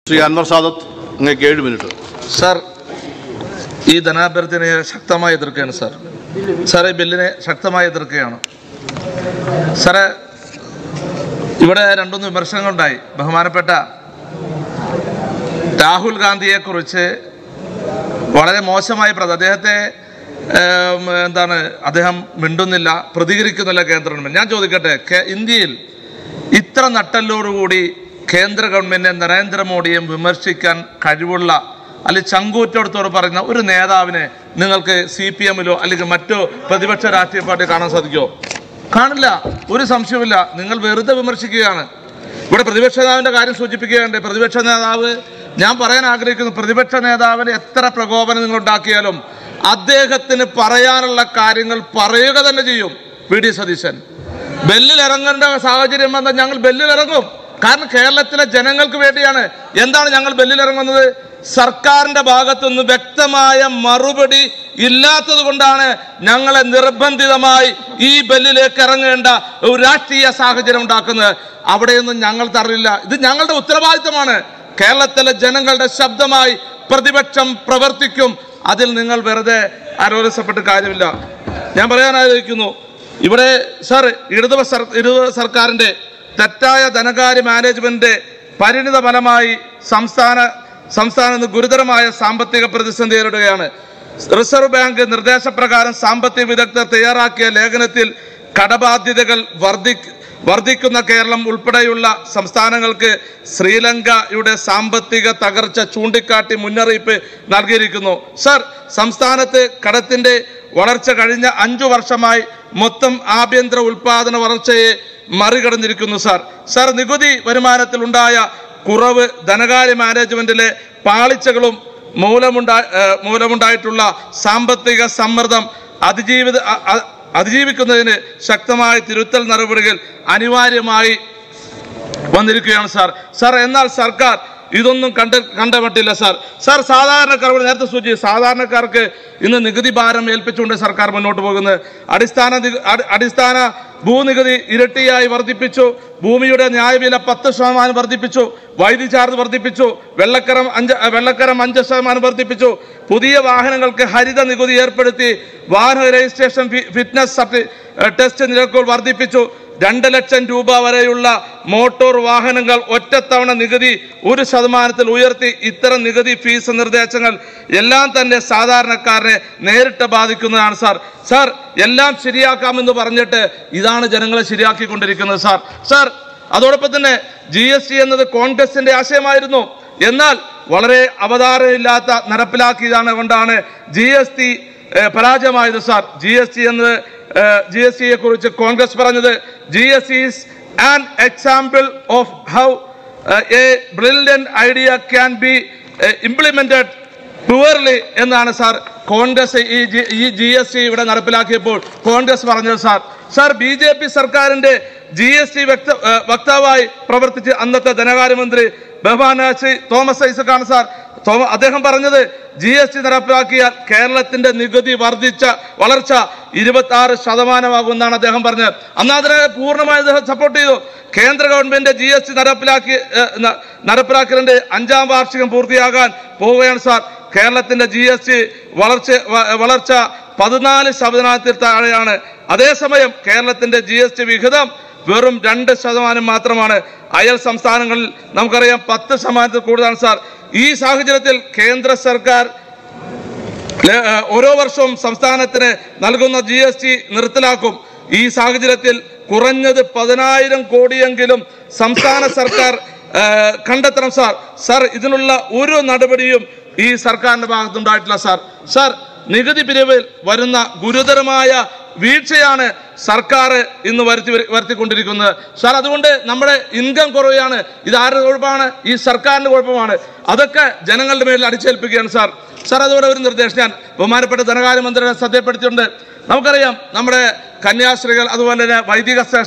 ശ്രീ അൻവർ സാദത്ത് അങ്ങേക്ക് ഏഴ് minute sir ഈ ധനാഭ്യർത്ഥനയെ ശക്തമായി എതിർക്കുകയാണ് സാർ സാർ ഈ ബില്ലിനെ ശക്തമായി എതിർക്കുകയാണ് സാറേ ഇവിടെ രണ്ടൊന്ന് വിമർശനങ്ങളുണ്ടായി ബഹുമാനപ്പെട്ട രാഹുൽ ഗാന്ധിയെക്കുറിച്ച് വളരെ മോശമായി പ്രതി അദ്ദേഹത്തെ ഏം, എന്താണ് അദ്ദേഹം മിണ്ടുന്നില്ല പ്രതികരിക്കുന്നില്ല കേന്ദ്ര ഗവൺമെന്റ് ഞാൻ ചോദിക്കട്ടെ കേ- ഇന്ത്യയിൽ ഇത്ര നട്ടലോടുകൂടി കേന്ദ്ര ഗവൺമെന്റിനെ നരേന്ദ്രമോദിയും വിമർശിക്കാൻ കഴിവുള്ള അല്ലെങ്കിൽ ചങ്കൂറ്റോടത്തോട് പറയുന്ന ഒരു നേതാവിനെ നിങ്ങൾക്ക് സി പി എമ്മിലോ അല്ലെങ്കിൽ മറ്റോ പ്രതിപക്ഷ രാഷ്ട്രീയ പാർട്ടി കാണാൻ സാധിക്കുമോ കാണില്ല ഒരു സംശയവുമില്ല നിങ്ങൾ വെറുതെ വിമർശിക്കുകയാണ് ഇവിടെ പ്രതിപക്ഷ നേതാവിന്റെ കാര്യം സൂചിപ്പിക്കുകയുണ്ട് പ്രതിപക്ഷ നേതാവ് ഞാൻ പറയാൻ ആഗ്രഹിക്കുന്നു പ്രതിപക്ഷ നേതാവിന് എത്ര പ്രകോപനം നിങ്ങൾ ഉണ്ടാക്കിയാലും അദ്ദേഹത്തിന് പറയാനുള്ള കാര്യങ്ങൾ പറയുക തന്നെ ചെയ്യും വി ഡി സതീശൻ ബെല്ലിൽ ഇറങ്ങേണ്ട സാഹചര്യം വന്നാൽ ഞങ്ങൾ ബെല്ലിൽ ഇറങ്ങും കാരണം കേരളത്തിലെ ജനങ്ങൾക്ക് വേണ്ടിയാണ് എന്താണ് ഞങ്ങൾ ബെല്ലിൽ ഇറങ്ങുന്നത് സർക്കാരിന്റെ ഭാഗത്തുനിന്ന് വ്യക്തമായ മറുപടി ഇല്ലാത്തത് കൊണ്ടാണ് ഞങ്ങളെ നിർബന്ധിതമായി ഈ ബെല്ലിലേക്ക് ഇറങ്ങേണ്ട ഒരു രാഷ്ട്രീയ സാഹചര്യം ഉണ്ടാക്കുന്നത് അവിടെയൊന്നും ഞങ്ങൾ തറിയില്ല ഇത് ഞങ്ങളുടെ ഉത്തരവാദിത്തമാണ് കേരളത്തിലെ ജനങ്ങളുടെ ശബ്ദമായി പ്രതിപക്ഷം പ്രവർത്തിക്കും അതിൽ നിങ്ങൾ വെറുതെ ആരോഗ്യപ്പെട്ട് കാര്യമില്ല ഞാൻ പറയാൻ ആഗ്രഹിക്കുന്നു ഇവിടെ സാർ ഇടതുപ സർ ഇടതു സർക്കാരിന്റെ തെറ്റായ ധനകാര്യ മാനേജ്മെന്റ് പരിണിത ഫലമായി സംസ്ഥാന സംസ്ഥാനം ഇന്ന് ഗുരുതരമായ സാമ്പത്തിക പ്രതിസന്ധി നേരിടുകയാണ് റിസർവ് ബാങ്ക് നിർദ്ദേശപ്രകാരം സാമ്പത്തിക വിദഗ്ധർ തയ്യാറാക്കിയ ലേഖനത്തിൽ കടബാധ്യതകൾ വർദ്ധി വർദ്ധിക്കുന്ന കേരളം ഉൾപ്പെടെയുള്ള സംസ്ഥാനങ്ങൾക്ക് ശ്രീലങ്കയുടെ സാമ്പത്തിക തകർച്ച ചൂണ്ടിക്കാട്ടി മുന്നറിയിപ്പ് നൽകിയിരിക്കുന്നു സർ സംസ്ഥാനത്ത് കടത്തിന്റെ വളർച്ച കഴിഞ്ഞ അഞ്ചു വർഷമായി മൊത്തം ആഭ്യന്തര ഉൽപാദന വളർച്ചയെ മറികടന്നിരിക്കുന്നു സാർ സാർ നികുതി വരുമാനത്തിൽ ഉണ്ടായ കുറവ് ധനകാര്യ മാനേജ്മെന്റിലെ പാളിച്ചകളും മൂലമുണ്ടാ ഏഹ് മൂലമുണ്ടായിട്ടുള്ള സാമ്പത്തിക സമ്മർദ്ദം അതിജീവിത അ- അ- അതിജീവിക്കുന്നതിന് ശക്തമായ തിരുത്തൽ നടപടികൾ അനിവാര്യമായി വന്നിരിക്കുകയാണ് സാർ സാർ എന്നാൽ സർക്കാർ ഇതൊന്നും കണ്ട് കണ്ടപറ്റില്ല സാർ സാർ സാധാരണക്കാർ ഇവിടെ നേരത്തെ സൂചിച്ചു സാധാരണക്കാർക്ക് ഇന്ന് നികുതി ഭാരം ഏൽപ്പിച്ചുകൊണ്ട് സർക്കാർ മുന്നോട്ട് പോകുന്നത് അടിസ്ഥാന നിക- അടി- അടിസ്ഥാന ഭൂനികുതി ഇരട്ടിയായി വർദ്ധിപ്പിച്ചു ഭൂമിയുടെ ന്യായവില പത്ത് ശതമാനം വർദ്ധിപ്പിച്ചു വൈദ്യുതി ചാർജ് വർദ്ധിപ്പിച്ചു വെള്ളക്കരം അഞ്ച് വെള്ളക്കരം അഞ്ച് ശതമാനം വർദ്ധിപ്പിച്ചു പുതിയ വാഹനങ്ങൾക്ക് ഹരിത നികുതി ഏർപ്പെടുത്തി വാഹന രജിസ്ട്രേഷൻ ഫി- ഫിറ്റ്നസ് സർട്ടി ഏഹ് ടെസ്റ്റ് നിരക്കുകൾ വർദ്ധിപ്പിച്ചു രണ്ട് ലക്ഷം രൂപ വരെയുള്ള മോട്ടോർ വാഹനങ്ങൾ ഒറ്റത്തവണ നികുതി ഒരു ശതമാനത്തിൽ ഉയർത്തി ഇത്തരം നികുതി ഫീസ് നിർദ്ദേശങ്ങൾ എല്ലാം തന്നെ സാധാരണക്കാരനെ നേരിട്ട് ബാധിക്കുന്നതാണ് സാർ സാർ എല്ലാം ശരിയാക്കാമെന്ന് പറഞ്ഞിട്ട് ഇതാണ് ജനങ്ങളെ ശരിയാക്കിക്കൊണ്ടിരിക്കുന്നത് സാർ സാർ അതോടൊപ്പം തന്നെ ജി എസ് ടി എന്നത് കോൺഗ്രസിന്റെ ആശയമായിരുന്നു എന്നാൽ വളരെ അവതാരമില്ലാത്ത നടപ്പിലാക്കിയതാണ് കൊണ്ടാണ് ജി എസ് ടി പരാജയമായത് സാർ ജി എസ് ടി എന്നത് ജി എസ് ടിയെ കുറിച്ച് കോൺഗ്രസ് പറഞ്ഞത് G S T is an example of how a brilliant idea can be implemented purely എന്നാണ് സാർ കോൺഗ്രസ് ഈ ജി- ഈ ജി എസ് ടി ഇവിടെ നടപ്പിലാക്കിയപ്പോൾ കോൺഗ്രസ് പറഞ്ഞത് sir sir B J P സർക്കാരിന്റെ ജി എസ് ടി വ്യക്ത ഏഹ് വക്താവായി പ്രവർത്തിച്ച് അന്നത്തെ ധനകാര്യമന്ത്രി ബഹുമാന ശ്രീ തോമസ് ഐസക്കാണ് സാർ തോമ- അദ്ദേഹം പറഞ്ഞത് ജി എസ് ടി നടപ്പിലാക്കിയാൽ കേരളത്തിന്റെ നികുതി വർദ്ധിച്ച വളർച്ച ഇരുപത്തി ആറ് ശതമാനമാകുമെന്നാണ് അദ്ദേഹം പറഞ്ഞത് അന്ന് അതിനെ പൂർണ്ണമായി അദ്ദേഹം സപ്പോർട്ട് ചെയ്തു കേന്ദ്ര ഗവൺമെന്റ് ജി എസ് ടി നടപ്പിലാക്കി ഏഹ്, ന- നടപ്പിലാക്കലിന്റെ അഞ്ചാം വാർഷികം പൂർത്തിയാകാൻ പോവുകയാണ് സാർ കേരളത്തിന്റെ ജി എസ് ടി വളർച്ച വ- വളർച്ച പതിനാല് ശതമാനത്തിൽ താഴെയാണ് അതേസമയം കേരളത്തിന്റെ ജി എസ് ടി വിഹിതം വെറും രണ്ട് ശതമാനം മാത്രമാണ് അയൽ സംസ്ഥാനങ്ങളിൽ നമുക്കറിയാം പത്ത് ശതമാനത്തിൽ കൂടുതലാണ് സാർ ഈ സാഹചര്യത്തിൽ കേന്ദ്ര സർക്കാർ ലെ- ഏഹ് ഓരോ വർഷവും സംസ്ഥാനത്തിന് നൽകുന്ന ജി എസ് ടി നിർത്തലാക്കും ഈ സാഹചര്യത്തിൽ കുറഞ്ഞത് പതിനായിരം കോടിയെങ്കിലും സംസ്ഥാന സർക്കാർ ഏഹ്, കണ്ടെത്തണം സാർ സാർ ഇതിനുള്ള ഒരു നടപടിയും ഈ സർക്കാരിന്റെ ഭാഗത്തുണ്ടായിട്ടില്ല സാർ സാർ നികുതി പിരിവിൽ വരുന്ന ഗുരുതരമായ വീഴ്ചയാണ് സർക്കാർ ഇന്ന് വരുത്തി വരുത്തിക്കൊണ്ടിരിക്കുന്നത് സാർ അതുകൊണ്ട് നമ്മുടെ ഇൻകം കുറയുകയാണ് ഇത് ആരുടെ കുഴപ്പമാണ് ഈ സർക്കാരിന്റെ കുഴപ്പമാണ് അതൊക്കെ ജനങ്ങളുടെ മേലിൽ അടിച്ചേൽപ്പിക്കുകയാണ് സാർ സാർ അതുപോലെ ഒരു നിർദ്ദേശം ഞാൻ ബഹുമാനപ്പെട്ട ധനകാര്യമന്ത്രിയെ ശ്രദ്ധപ്പെടുത്തിയിട്ടുണ്ട് നമുക്കറിയാം നമ്മുടെ കന്യാസ്ത്രീകൾ അതുപോലെ തന്നെ വൈദിക ശ്രേഷ്ഠർ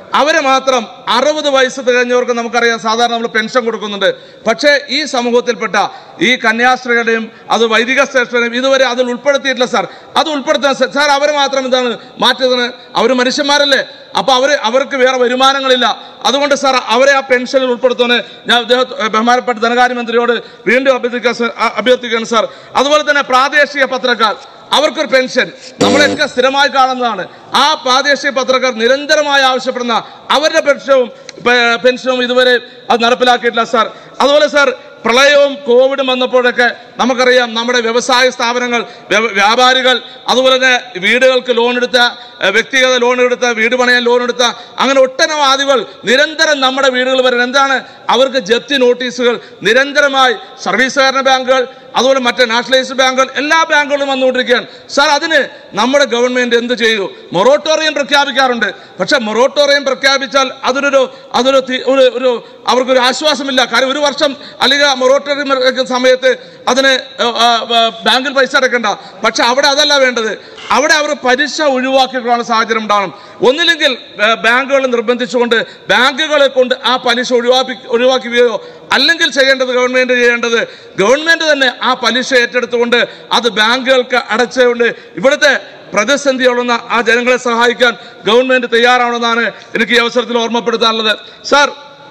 അവരെ മാത്രം അറുപത് വയസ്സ് തികഞ്ഞവർക്ക് നമുക്കറിയാം സാധാരണ നമ്മൾ പെൻഷൻ കൊടുക്കുന്നുണ്ട് പക്ഷേ ഈ സമൂഹത്തിൽപ്പെട്ട ഈ കന്യാസ്ത്രീകളുടെയും അത് വൈദിക ശ്രേഷ്ഠരെയും ഇതുവരെ അതിൽ ഉൾപ്പെടുത്തിയിട്ടില്ല സാർ അത് ഉൾപ്പെടുത്താൻ സാർ സാർ അവരെ മാത്രം എന്താണ് മാറ്റുന്നത് അവർ മനുഷ്യന്മാരല്ലേ അപ്പൊ അവര് അവർക്ക് വേറെ വരുമാനങ്ങളില്ല അതുകൊണ്ട് സാർ അവരെ ആ പെൻഷനിൽ ഉൾപ്പെടുത്തുവാൻ ഞാൻ അദ്ദേഹം ബഹുമാനപ്പെട്ട ധനകാര്യമന്ത്രിയോട് വീണ്ടും അഭ്യർത്ഥിക്കാൻ സാർ- അ- അഭ്യർത്ഥിക്കുകയാണ് സാർ അതുപോലെ തന്നെ പ്രാദേശിക പത്രക്കാർ അവർക്കൊരു പെൻഷൻ നമ്മളൊക്കെ സ്ഥിരമായി കാണുന്നതാണ് ആ പ്രാദേശിക പത്രക്കാർ നിരന്തരമായി ആവശ്യപ്പെടുന്ന അവരുടെ പെൻഷനും പെ- പെൻഷനും ഇതുവരെ അത് നടപ്പിലാക്കിയിട്ടില്ല സാർ അതുപോലെ സാർ പ്രളയവും കോവിഡും വന്നപ്പോഴൊക്കെ നമുക്കറിയാം നമ്മുടെ വ്യവസായ സ്ഥാപനങ്ങൾ വ്യ- വ്യാപാരികൾ അതുപോലെ തന്നെ വീടുകൾക്ക് ലോൺ എടുത്ത ഏഹ്, വ്യക്തിഗത ലോൺ എടുത്ത വീട് പണയാൻ ലോൺ എടുത്ത അങ്ങനെ ഒട്ടനവാദികൾ നിരന്തരം നമ്മുടെ വീടുകൾ വരുന്നത് എന്താണ് അവർക്ക് ജപ്തി നോട്ടീസുകൾ നിരന്തരമായി സർവീസ് സഹകരണ ബാങ്കുകൾ അതുപോലെ മറ്റേ നാഷണലൈസ്ഡ് ബാങ്കുകൾ എല്ലാ ബാങ്കുകളും വന്നുകൊണ്ടിരിക്കുകയാണ് സാർ അതിന് നമ്മുടെ ഗവൺമെന്റ് എന്ത് ചെയ്തു മൊറോട്ടോറിയം പ്രഖ്യാപിക്കാറുണ്ട് പക്ഷെ മൊറോട്ടോറിയം പ്രഖ്യാപിച്ചാൽ അതൊരു അതൊരു തി- ഒരു ഒരു അവർക്കൊരു ആശ്വാസമില്ല കാര്യം ഒരു വർഷം അല്ലെങ്കിൽ മൊറോട്ടോറിയം ഇറക്കുന്ന സമയത്ത് അതിന് ആ, ആ, ആ, ബാങ്കിൽ പൈസ അടക്കണ്ട പക്ഷെ അവിടെ അതല്ല വേണ്ടത് അവിടെ അവർ പലിശ ഒഴിവാക്കിയിട്ടുള്ള സാഹചര്യം ഉണ്ടാവണം ഒന്നില്ലെങ്കിൽ ആ, ബാങ്കുകൾ നിർബന്ധിച്ചുകൊണ്ട് ബാങ്കുകളെ കൊണ്ട് ആ പലിശ ഒഴിവാക്കി ഒഴിവാക്കുകയോ അല്ലെങ്കിൽ ചെയ്യേണ്ടത് ഗവൺമെന്റ് ചെയ്യേണ്ടത് ഗവൺമെന്റ് തന്നെ ആ പലിശ ഏറ്റെടുത്തുകൊണ്ട് അത് ബാങ്കുകൾക്ക് അടച്ചുകൊണ്ട് ഇവിടുത്തെ പ്രതിസന്ധി ഉള്ളുന്ന ആ ജനങ്ങളെ സഹായിക്കാൻ ഗവൺമെന്റ് തയ്യാറാണെന്നാണ് എനിക്ക് ഈ അവസരത്തിൽ ഓർമ്മപ്പെടുത്താനുള്ളത് സാർ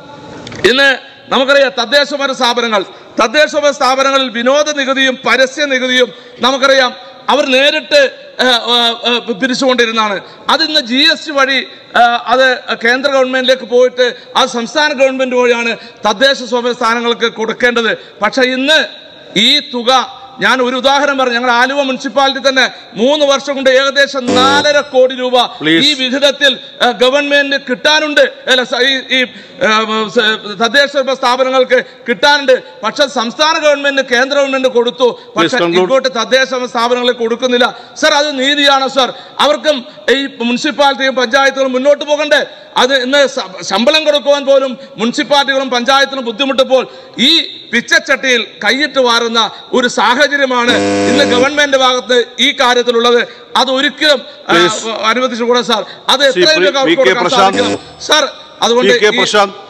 ഇന്ന് നമുക്കറിയാം തദ്ദേശഭരണ സ്ഥാപനങ്ങൾ തദ്ദേശഭരണ സ്ഥാപനങ്ങളിൽ വിനോദ നികുതിയും പരസ്യ നികുതിയും നമുക്കറിയാം അവർ നേരിട്ട് ആ, ആ, ആ, പിരിച്ചുകൊണ്ടിരുന്നതാണ് അത് ഇന്ന് ജി എസ് ടി വഴി ആ, അത് കേന്ദ്ര ഗവൺമെന്റിലേക്ക് പോയിട്ട് അത് സംസ്ഥാന ഗവൺമെന്റ് വഴിയാണ് തദ്ദേശ സ്വയംഭരണ സ്ഥാനങ്ങൾക്ക് കൊടുക്കേണ്ടത് പക്ഷെ ഇന്ന് ഈ തുക ഞാൻ ഒരു ഉദാഹരണം പറഞ്ഞു ഞങ്ങൾ ആലുവ മുനിസിപ്പാലിറ്റി തന്നെ മൂന്ന് വർഷം കൊണ്ട് ഏകദേശം നാലര കോടി രൂപ Please. ഈ വിഹിതത്തിൽ ആ, ഗവൺമെന്റ് കിട്ടാനുണ്ട് അല്ല സ- ഈ ഈ ആ, സ- തദ്ദേശ സ്വയംഭരണ സ്ഥാപനങ്ങൾക്ക് കിട്ടാനുണ്ട് പക്ഷെ സംസ്ഥാന ഗവൺമെന്റ് കേന്ദ്ര ഗവൺമെന്റ് കൊടുത്തു പക്ഷെ conclude. ഇങ്ങോട്ട് തദ്ദേശ സ്ഥാപനങ്ങളിൽ കൊടുക്കുന്നില്ല സർ അത് നീതിയാണ് സർ അവർക്കും ഈ മുനിസിപ്പാലിറ്റിയും പഞ്ചായത്തുകളും മുന്നോട്ട് പോകണ്ടേ അത് ഇന്ന് സ- ശമ്പളം കൊടുക്കുവാൻ പോലും മുനിസിപ്പാലിറ്റികളും പഞ്ചായത്തിനും ബുദ്ധിമുട്ടപ്പോൾ ഈ പിച്ചച്ചട്ടിയിൽ കൈയിട്ട് വാരുന്ന ഒരു സാഹചര്യമാണ് ഇന്ന് ഗവൺമെന്റ് ഭാഗത്ത് ഈ കാര്യത്തിലുള്ളത് അത് ഒരിക്കലും ആ, Please. അനുവദിച്ചുകൂടാ സാർ അത് ശ്രീ എത്രയും വി. വേഗം അവർക്ക് കെ കൊടുക്കാൻ പ്രശാന്ത്. സാധിക്കണം. സാർ അതുകൊണ്ട് വി കെ ഈ- പ്രശാന്ത്